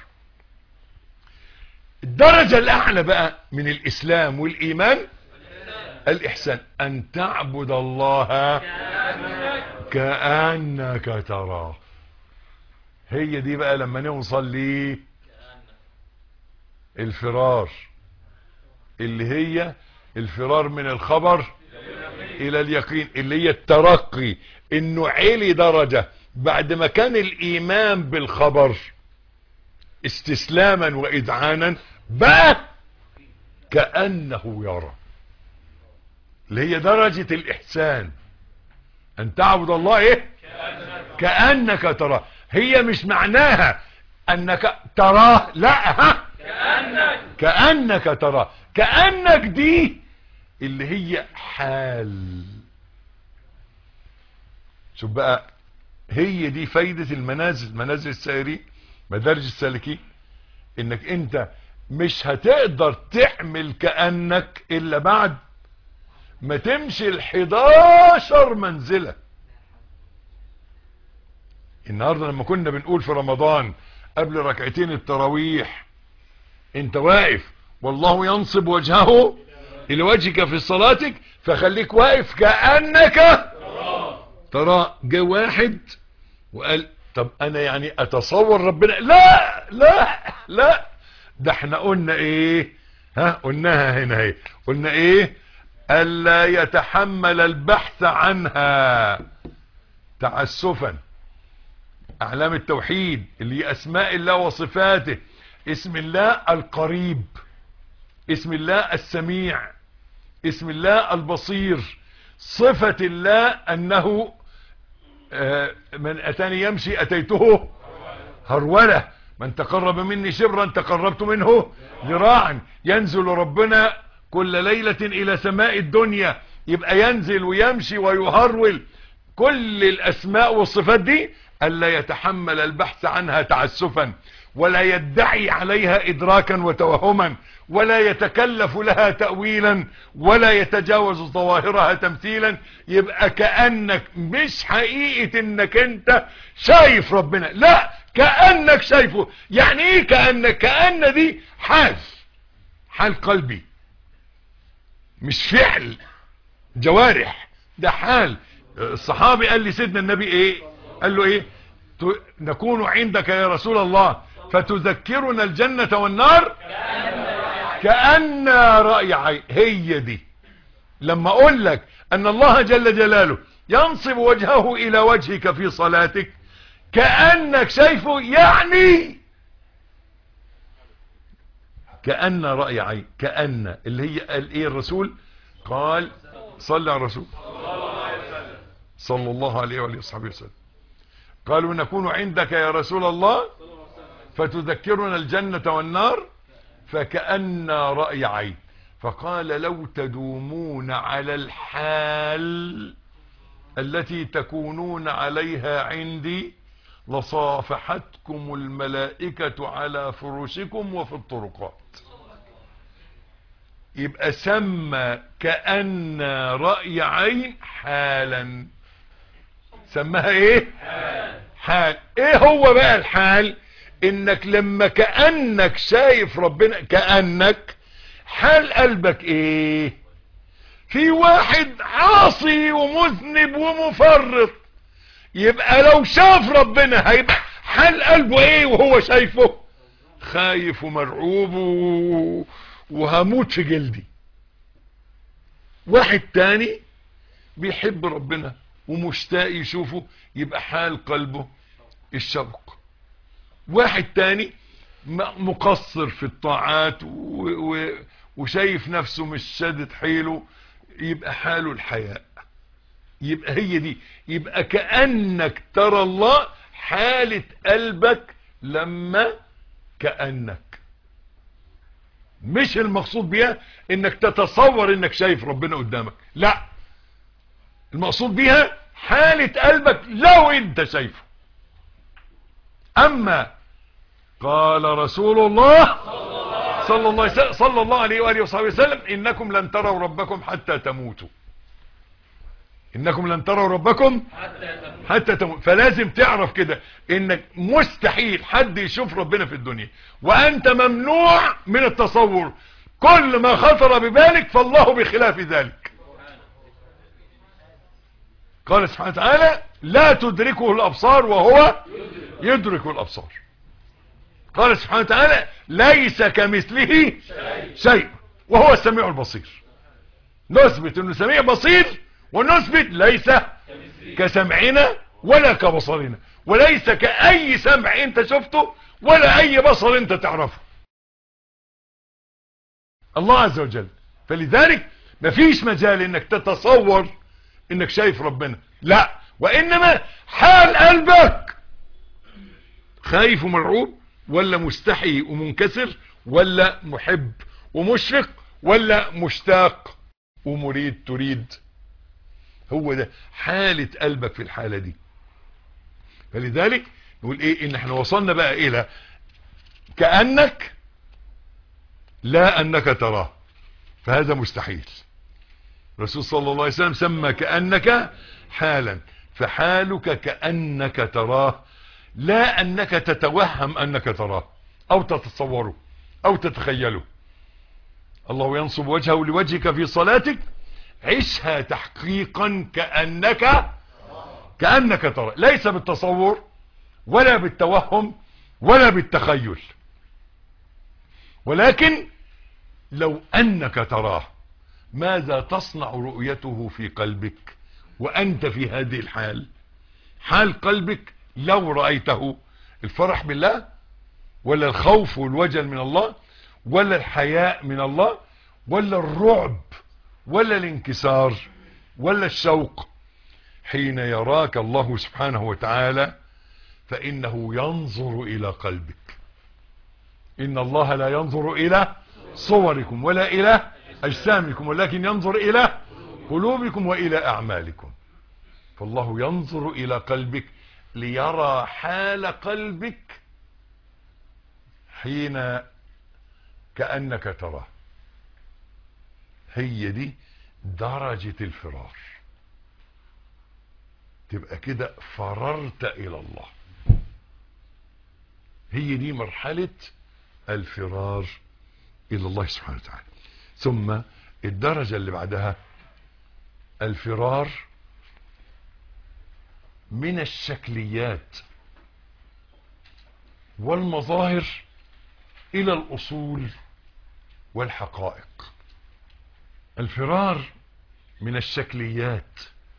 الدرجة الاعلى بقى من الاسلام والايمان الاحسان ان تعبد الله كأنك تراه هي دي بقى لما نوصل ليه الفرار اللي هي الفرار من الخبر الى اليقين اللي هي الترقي انه علي درجة بعد ما كان الايمان بالخبر استسلاما واذعانا بقى كأنه يرى اللي هي درجة الاحسان ان تعبد الله ايه كأنك تراه هي مش معناها انك تراه لا ها كأنك كأنك تراه كأنك دي اللي هي حال شوف بقى هي دي فايدة المنازل منازل السائرين مدارج السالكين انك انت مش هتقدر تعمل كأنك الا بعد ما تمشي الحداشر منزلة النهاردة لما كنا بنقول في رمضان قبل ركعتين التراويح انت واقف والله ينصب وجهه الى وجهك في صلاتك فخليك واقف كأنك ترى جه واحد وقال طب انا يعني اتصور ربنا لا لا لا ده احنا قلنا ايه ها قلناها هنا ايه قلنا ايه الا يتحمل البحث عنها تعسفا اعلام التوحيد اللي هي اسماء الله وصفاته اسم الله القريب اسم الله السميع اسم الله البصير صفة الله انه آه، من اتاني يمشي اتيته هرولة من تقرب مني شبرا تقربت منه ذراعا ينزل ربنا كل ليلة الى سماء الدنيا يبقى ينزل ويمشي ويهرول كل الاسماء والصفات دي الا يتحمل البحث عنها تعسفا ولا يدعي عليها ادراكا وتوهما ولا يتكلف لها تأويلا ولا يتجاوز ظواهرها تمثيلا يبقى كأنك مش حقيقة انك انت شايف ربنا لا كأنك شايفه يعني ايه كأنك كأن دي حال حال قلبي مش فعل جوارح ده حال الصحابي قال لي سيدنا النبي ايه قال له ايه ت- نكون عندك يا رسول الله فتذكرنا الجنة والنار كأن رأي عين هي دي لما اقول لك ان الله جل جلاله ينصب وجهه الى وجهك في صلاتك كأنك شايفه يعني كأن رأي عين كأن اللي هي قال ايه الرسول قال صلى على الرسول صلى الله عليه وآله وصحبه وسلم قالوا نكون عندك يا رسول الله فتذكرنا الجنة والنار فكأن رأي عين فقال لو تدومون على الحال التي تكونون عليها عندي لصافحتكم الملائكة على فرشكم وفي الطرقات يبقى سمى كأن رأي عين حالا سماها ايه حال ايه هو بقى الحال انك لما كأنك شايف ربنا كأنك حال قلبك ايه في واحد عاصي ومذنب ومفرط يبقى لو شاف ربنا هيبقى حال قلبه ايه وهو شايفه خايف ومرعوب و- وهموت في جلدي واحد تاني بيحب ربنا ومشتاق يشوفه يبقى حال قلبه الشوق واحد تاني م- مقصر في الطاعات و... و... وشايف نفسه مش شادد حيله يبقى حاله الحياء يبقى هي دي يبقى كأنك ترى الله حالة قلبك لما كأنك مش المقصود بيها انك تتصور انك شايف ربنا قدامك لا المقصود بيها حالة قلبك لو انت شايفه اما قال رسول الله صلى الله عليه وسلم صلى الله عليه واله وصحبه وسلم انكم لن تروا ربكم حتى تموتوا انكم لن تروا ربكم حتى تموت فلازم تعرف كده انك مستحيل حد يشوف ربنا في الدنيا وانت ممنوع من التصور كل ما خطر ببالك فالله بخلاف ذلك قال سبحانه وتعالى لا تدركه الابصار وهو يدرك الابصار قال سبحانه وتعالى ليس كمثله شيء وهو السميع البصير نثبت انه سميع بصير ونثبت ليس كسمعنا ولا كبصرنا وليس كأي سمع انت شفته ولا اي بصر انت تعرفه الله عز وجل فلذلك مفيش مجال انك تتصور انك شايف ربنا لا وانما حال قلبك خايف ومرعوب ولا مستحي ومنكسر ولا محب ومشفق ولا مشتاق ومريد تريد هو ده حالة قلبك في الحالة دي فلذلك نقول ايه ان احنا وصلنا بقى الى كأنك لا انك تراه فهذا مستحيل الرسول صلى الله عليه وسلم سمى كأنك حالا فحالك كأنك تراه لا انك تتوهم انك تراه او تتصوره او تتخيله الله ينصب وجهه لوجهك في صلاتك عشها تحقيقا كأنك كأنك ترى ليس بالتصور ولا بالتوهم ولا بالتخيل ولكن لو أنك تراه ماذا تصنع رؤيته في قلبك وأنت في هذه الحال حال قلبك لو رأيته الفرح بالله ولا الخوف والوجل من الله ولا الحياء من الله ولا الرعب ولا الانكسار ولا الشوق حين يراك الله سبحانه وتعالى فإنه ينظر إلى قلبك إن الله لا ينظر إلى صوركم ولا إلى أجسامكم ولكن ينظر إلى قلوبكم وإلى أعمالكم فالله ينظر إلى قلبك ليرى حال قلبك حين كأنك تراه هي دي درجة الفرار تبقى كده فررت إلى الله هي دي مرحلة الفرار إلى الله سبحانه وتعالى ثم الدرجة اللي بعدها الفرار من الشكليات والمظاهر إلى الأصول والحقائق الفرار من الشكليات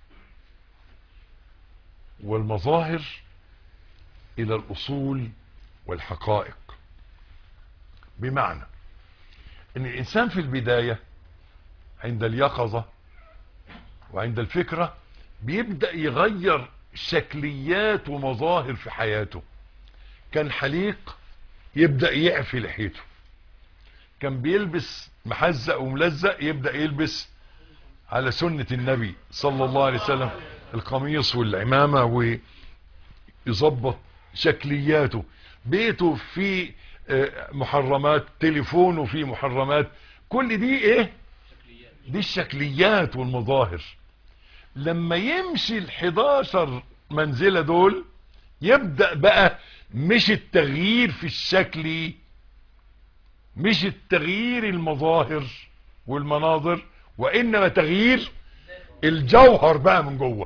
والمظاهر إلى الأصول والحقائق بمعنى ان الانسان في البداية عند اليقظة وعند الفكرة بيبدأ يغير شكليات ومظاهر في حياته كان حليق يبدأ يعفي لحيته كان بيلبس محزق وملزق يبدأ يلبس على سنة النبي صلى الله عليه وسلم القميص والعمامة ويظبط شكلياته بيته فيه محرمات تليفونه فيه محرمات كل دي ايه دي الشكليات والمظاهر لما يمشي الحداشر منزلة دول يبدأ بقى مش التغيير في الشكل مش التغيير المظاهر والمناظر وانما تغيير الجوهر بقى من جوه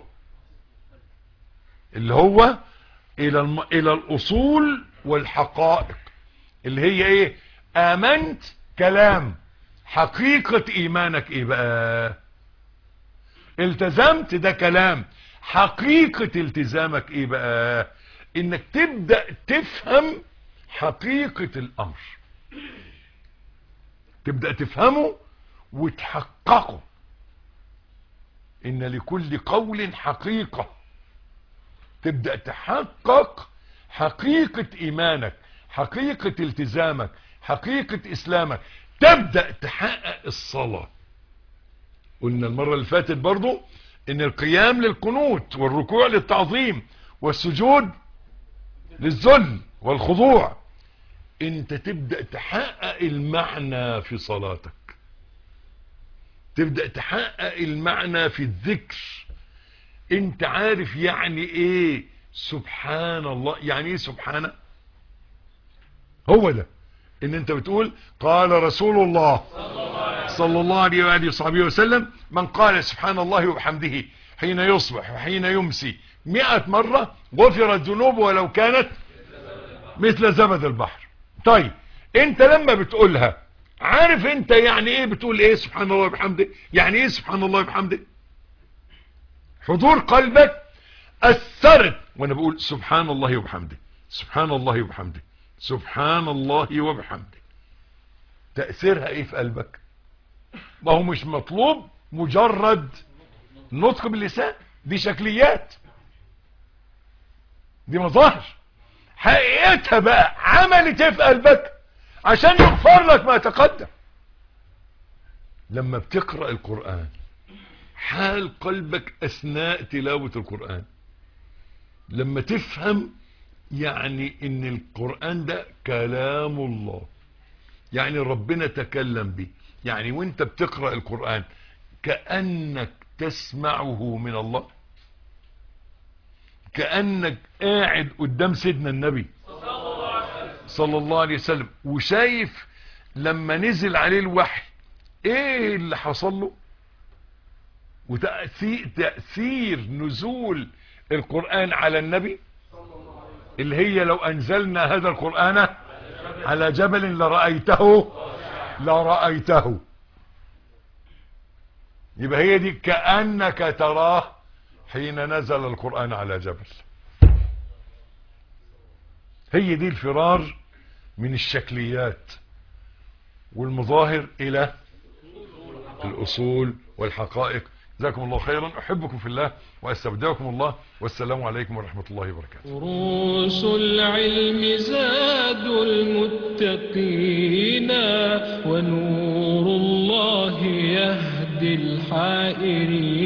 اللي هو الى الم... الى الاصول والحقائق اللي هي ايه امنت كلام حقيقة ايمانك ايه بقى التزمت ده كلام حقيقة التزامك ايه بقى انك تبدأ تفهم حقيقة الامر تبدأ تفهمه وتحققه ان لكل قول حقيقة تبدأ تحقق حقيقة ايمانك حقيقة التزامك حقيقة اسلامك تبدأ تحقق الصلاة قلنا المرة اللي فاتت برضو ان القيام للقنوت والركوع للتعظيم والسجود للذل والخضوع انت تبدأ تحقق المعنى في صلاتك تبدأ تحقق المعنى في الذكر انت عارف يعني ايه سبحان الله يعني ايه سبحانه هو ده ان انت بتقول قال رسول الله صلى الله عليه وآله وصحبه وسلم من قال سبحان الله وبحمده حين يصبح وحين يمسي مئة مرة غفرت ذنوبه ولو كانت مثل زبد البحر طيب انت لما بتقولها عارف انت يعني ايه بتقول ايه سبحان الله وبحمده يعني ايه سبحان الله وبحمده حضور قلبك اثرت وانا بقول سبحان الله وبحمده سبحان الله وبحمده سبحان الله وبحمده تأثيرها ايه في قلبك ما هو مش مطلوب مجرد نطق باللسان دي شكليات دي مظاهر حقيقتها بقى عملت ايه في قلبك عشان يغفر لك ما تقدم لما بتقرأ القرآن حال قلبك اثناء تلاوة القرآن لما تفهم يعني ان القرآن ده كلام الله يعني ربنا تكلم به يعني وانت بتقرأ القرآن كأنك تسمعه من الله كأنك قاعد قدام سيدنا النبي صلى الله عليه وسلم وشايف لما نزل عليه الوحي ايه اللي حصل له وتأثير تأثير نزول القرآن على النبي اللي هي لو أنزلنا هذا القرآن على جبل لرأيته لرأيته يبقى هي دي كأنك تراه حين نزل القرآن على جبل هي دي الفرار من الشكليات والمظاهر إلى الأصول والحقائق جزاكم الله خيرا أحبكم في الله وأستودعكم الله والسلام عليكم ورحمة الله وبركاته دروس العلم زاد المتقين ونور الله يهدي الحائرين